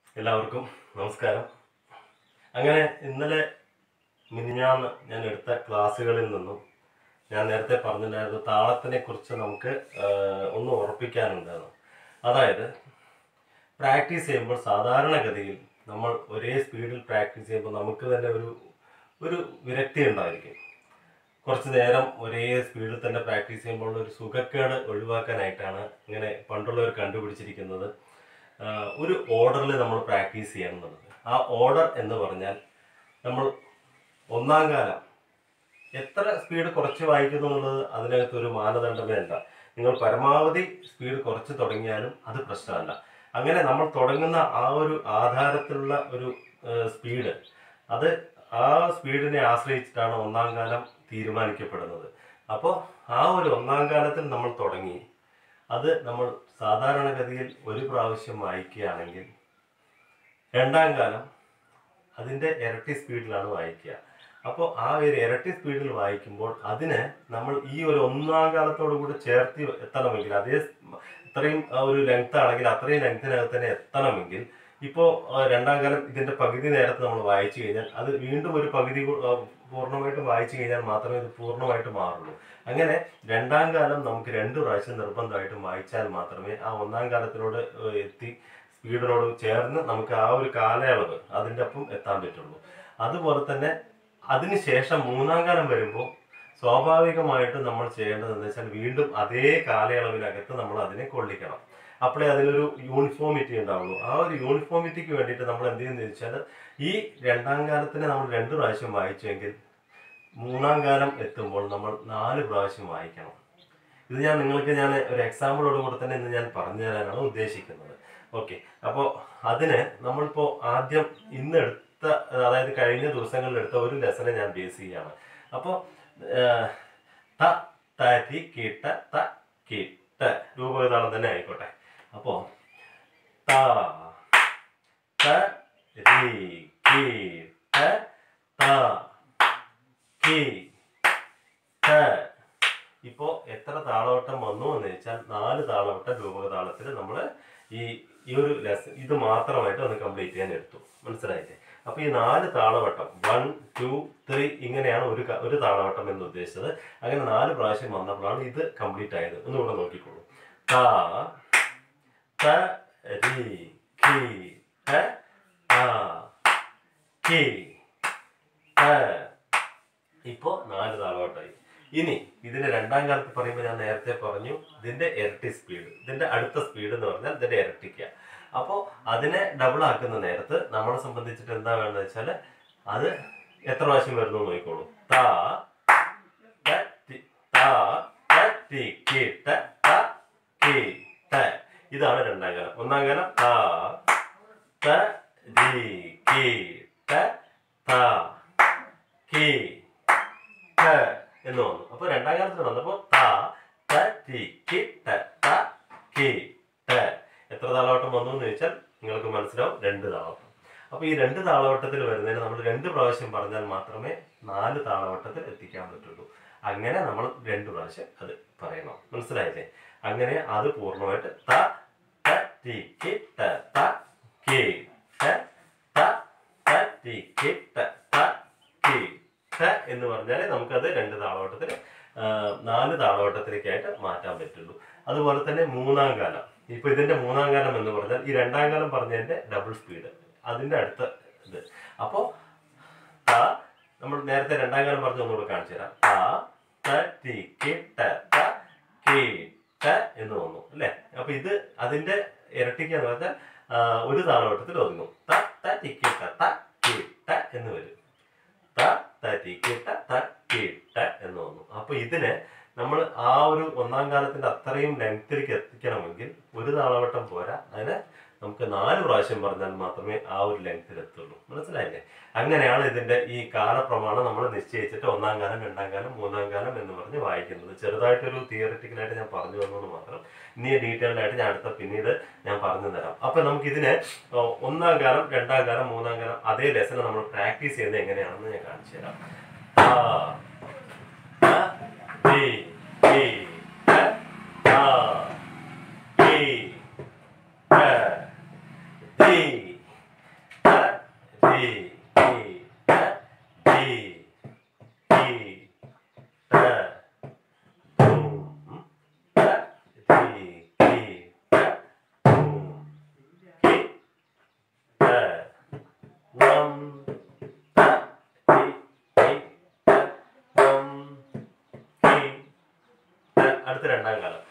എല്ലാവർക്കും നമസ്കാരം അങ്ങനെ ഇന്നലെ മിനിഞ്ഞാന്ന് ഞാൻ എടുത്ത ക്ലാസ്സുകളിൽ നിന്നും ഞാൻ നേരത്തെ പറഞ്ഞിട്ടുണ്ടായിരുന്നു താളത്തിനെ കുറിച്ച് നമുക്ക് ആ, ഒന്ന് ഉറപ്പിക്കാനുണ്ടെന്ന് അതായത് പ്രാക്ടീസ് ചെയ്യുമ്പോൾ സാധാരണഗതിയിൽ നമ്മൾ ഒരേ സ്പീഡിൽ പ്രാക്ടീസ് ചെയ്യുമ്പോൾ നമുക്ക് തന്നെ ഒരു ഒരു വിരക്തി ഉണ്ടായിരിക്കും കുറച്ച് നേരം ഒരേ സ്പീഡിൽ തന്നെ പ്രാക്ടീസ് ചെയ്യുമ്പോൾ ഒരു സുഖക്കേട് ഒഴിവാക്കാനായിട്ടാണ് ഇങ്ങനെ പണ്ടുള്ളവർ കണ്ടുപിടിച്ചിരിക്കുന്നത് ആഹ് ഒരു ഓർഡറിൽ നമ്മൾ പ്രാക്ടീസ് ചെയ്യണം എന്നുള്ളത് ആ ഓർഡർ എന്ന് പറഞ്ഞാൽ നമ്മൾ ഒന്നാം കാലം എത്ര സ്പീഡ് കുറച്ച് വായിക്കുന്നു എന്നുള്ളത് അതിനകത്ത് ഒരു മാനദണ്ഡമേ അല്ല നിങ്ങൾ പരമാവധി സ്പീഡ് കുറച്ച് തുടങ്ങിയാലും അത് പ്രശ്നമല്ല അങ്ങനെ നമ്മൾ തുടങ്ങുന്ന ആ ഒരു ആധാരത്തിലുള്ള ഒരു സ്പീഡ് അത് ആ സ്പീഡിനെ ആശ്രയിച്ചിട്ടാണ് ഒന്നാം കാലം തീരുമാനിക്കപ്പെടുന്നത് അപ്പോൾ ആ ഒരു ഒന്നാം കാലത്തിൽ നമ്മൾ തുടങ്ങി അത് നമ്മൾ സാധാരണഗതിയിൽ ഒരു പ്രാവശ്യം വായിക്കുകയാണെങ്കിൽ രണ്ടാം കാലം അതിൻ്റെ ഇരട്ടി സ്പീഡിലാണ് വായിക്കുക അപ്പോൾ ആ ഒരു ഇരട്ടി സ്പീഡിൽ വായിക്കുമ്പോൾ അതിന് നമ്മൾ ഈ ഒരു ഒന്നാം കാലത്തോടു കൂടി ചേർത്ത് എത്തണമെങ്കിൽ അതേ സ്- ഇത്രയും ആ ഒരു ലെങ്ത് ആണെങ്കിൽ അത്രയും ലെങ്ത്തിനകത്ത് തന്നെ എത്തണമെങ്കിൽ ഇപ്പോൾ രണ്ടാം കാലം ഇതിൻ്റെ പകുതി നേരത്ത് നമ്മൾ വായിച്ചു കഴിഞ്ഞാൽ അത് വീണ്ടും ഒരു പകുതി കൂ- ആ, പൂർണ്ണമായിട്ടും വായിച്ചു കഴിഞ്ഞാൽ മാത്രമേ ഇത് പൂർണ്ണമായിട്ട് മാറുള്ളൂ അങ്ങനെ രണ്ടാം കാലം നമുക്ക് രണ്ട് പ്രാവശ്യം നിർബന്ധമായിട്ടും വായിച്ചാൽ മാത്രമേ ആ ഒന്നാം കാലത്തിനോട് ഏഹ്, എത്തി സ്പീഡിനോട് ചേർന്ന് നമുക്ക് ആ ഒരു കാലയളവ് അതിൻ്റെ ഒപ്പം എത്താൻ പറ്റുള്ളൂ അതുപോലെ തന്നെ അതിനുശേഷം മൂന്നാം കാലം വരുമ്പോൾ സ്വാഭാവികമായിട്ടും നമ്മൾ ചെയ്യേണ്ടത് എന്താ വെച്ചാൽ വീണ്ടും അതേ കാലയളവിനകത്ത് നമ്മൾ അതിനെ കൊള്ളിക്കണം അപ്പോഴേ അതിനൊരു യൂണിഫോമിറ്റി ഉണ്ടാവുള്ളൂ ആ ഒരു യൂണിഫോമിറ്റിക്ക് വേണ്ടിയിട്ട് നമ്മൾ എന്ത് ചെയ്യുന്നത് വെച്ചാൽ ഈ രണ്ടാം കാലത്തിനെ നമ്മൾ രണ്ട് പ്രാവശ്യം വായിച്ചെങ്കിൽ മൂന്നാം കാലം എത്തുമ്പോൾ നമ്മൾ നാല് പ്രാവശ്യം വായിക്കണം ഇത് ഞാൻ നിങ്ങൾക്ക് ഞാൻ ഒരു എക്സാമ്പിളോട് കൂടെ തന്നെ ഇന്ന് ഞാൻ പറഞ്ഞു തരാനാണ് ഉദ്ദേശിക്കുന്നത് ഓക്കെ അപ്പോൾ അതിന് നമ്മളിപ്പോൾ ആദ്യം ഇന്ന് എടുത്ത അതായത് കഴിഞ്ഞ ദിവസങ്ങളിൽ എടുത്ത ഒരു ലെസനെ ഞാൻ ബേസ് ചെയ്യാണ് അപ്പോൾ ത തരി കീട്ട ത കീട്ട രൂപവിധാനം തന്നെ ആയിക്കോട്ടെ അപ്പോൾ ത ത രി കീ ത ത കീ ത ഇപ്പോ എത്ര താളവട്ടം വന്നു എന്ന് വെച്ചാൽ നാല് താളവട്ടം രൂപകതാളത്തിൽ നമ്മൾ ഈ ഈ ഒരു ലെസൺ ഇത് മാത്രമായിട്ട് ഒന്ന് കംപ്ലീറ്റ് ചെയ്യാൻ എടുത്തു മനസ്സിലായില്ലേ അപ്പൊ ഈ നാല് താളവട്ടം വൺ ടു ത്രീ ഇങ്ങനെയാണ് ഒരു ക- ഒരു താളവട്ടം എന്ന് ഉദ്ദേശിച്ചത് അങ്ങനെ നാല് പ്രാവശ്യം വന്നപ്പോഴാണ് ഇത് കംപ്ലീറ്റ് ആയത് ഒന്നുകൂടെ നോക്കിക്കോളൂ താ ത രി കി ത താ കി ത ഇപ്പോ നാല് താളവട്ടമായി ഇനി ഇതിന്റെ രണ്ടാം കാലത്ത് പറയുമ്പോൾ ഞാൻ നേരത്തെ പറഞ്ഞു ഇതിന്റെ ഇരട്ടി സ്പീഡ് ഇതിന്റെ അടുത്ത സ്പീഡ് എന്ന് പറഞ്ഞാൽ ഇതിന്റെ ഇരട്ടിക്കുക അപ്പോൾ അതിനെ ഡബിൾ ആക്കുന്ന നേരത്ത് നമ്മളെ സംബന്ധിച്ചിട്ട് എന്താ വേണ്ടത് വെച്ചാൽ അത് എത്ര പ്രാവശ്യം വരുന്നു എന്ന് നോക്കിക്കോളൂ താ ത, ടി, താ ത, ടി, കി, ത, ത, കി, ത. ഇതാണ് രണ്ടാം കാലം ഒന്നാം കാലം താ ത രി കി ത ത കി ത എന്ന് വന്നു അപ്പൊ രണ്ടാം കാലത്തിൽ വന്നപ്പോ ത ത ടി കി ത ത കി ത എത്ര താളവട്ടം വന്നു എന്ന് ചോദിച്ചാൽ നിങ്ങൾക്ക് മനസ്സിലാവും രണ്ട് താളവട്ടം അപ്പൊ ഈ രണ്ട് താളവട്ടത്തിൽ വരുന്നതിന് നമ്മൾ രണ്ട് പ്രാവശ്യം പറഞ്ഞാൽ മാത്രമേ നാല് താളവട്ടത്തിൽ എത്തിക്കാൻ പറ്റുള്ളൂ അങ്ങനെ നമ്മൾ രണ്ട് പ്രാവശ്യം അത് പറയണം മനസ്സിലായില്ലേ അങ്ങനെ അത് പൂർണ്ണമായിട്ട് ത ത ടി കി ത ത കി ത ത ത ടി കി ത ത കി ത എന്ന് പറഞ്ഞാൽ നമുക്കത് രണ്ട് താളവട്ടത്തിൽ ആ, നാല് താളവട്ടത്തിലേക്കായിട്ട് മാറ്റാൻ പറ്റുള്ളൂ അതുപോലെ തന്നെ മൂന്നാം കാലം ഇപ്പൊ ഇതിന്റെ മൂന്നാം കാലം എന്ന് പറഞ്ഞാൽ ഈ രണ്ടാം കാലം പറഞ്ഞതിന്റെ ഡബിൾ സ്പീഡ് അതിന്റെ അടുത്ത ഇത് അപ്പോ ത നമ്മൾ നേരത്തെ രണ്ടാം കാലം പറഞ്ഞ ഒന്നുകൂടെ കാണിച്ചു തരാം ത ത ടി കി ത ത കി ത എന്ന് വന്നു അല്ലേ അപ്പൊ ഇത് അതിന്റെ ഇരട്ടിക്ക് എന്ന് പറഞ്ഞാൽ ആ, ഒരു താളവട്ടത്തിൽ ഒതുങ്ങും ത ത ടി കി ത ത കി ത എന്ന് വരും ത ത ടി കി ത ത കി ത എന്ന് വന്നു അപ്പൊ ഇതിന് നമ്മൾ ആ ഒരു ഒന്നാം കാലത്തിന്റെ അത്രയും ലെങ്ത്തിലേക്ക് എത്തിക്കണമെങ്കിൽ ഒരു താളവട്ടം പോരാ അതിന് നമുക്ക് നാല് പ്രാവശ്യം പറഞ്ഞാൽ മാത്രമേ ആ ഒരു ലെങ്ത്തിൽ എത്തുള്ളൂ മനസ്സിലായില്ലേ അങ്ങനെയാണ് ഇതിന്റെ ഈ കാലപ്രമാണം നമ്മൾ നിശ്ചയിച്ചിട്ട് ഒന്നാം കാലം രണ്ടാം കാലം മൂന്നാം കാലം എന്ന് പറഞ്ഞ് വായിക്കുന്നത് ചെറുതായിട്ടൊരു തിയറിറ്റിക്കലായിട്ട് ഞാൻ പറഞ്ഞു തന്നത് മാത്രം ഇനി ഡീറ്റെയിൽഡ് ആയിട്ട് ഞാൻ അടുത്ത പിന്നീട് ഞാൻ പറഞ്ഞു തരാം അപ്പൊ നമുക്ക് ഇതിന് ഒന്നാം കാലം രണ്ടാം കാലം മൂന്നാം കാലം അതേ ലെസൺ നമ്മൾ പ്രാക്ടീസ് ചെയ്യുന്നത് എങ്ങനെയാണെന്ന് ഞാൻ കാണിച്ചു തരാം ആ, ത, ടി, കി, ത, ത, കി, ത, ടി, അടുത്ത രണ്ടാം കാലം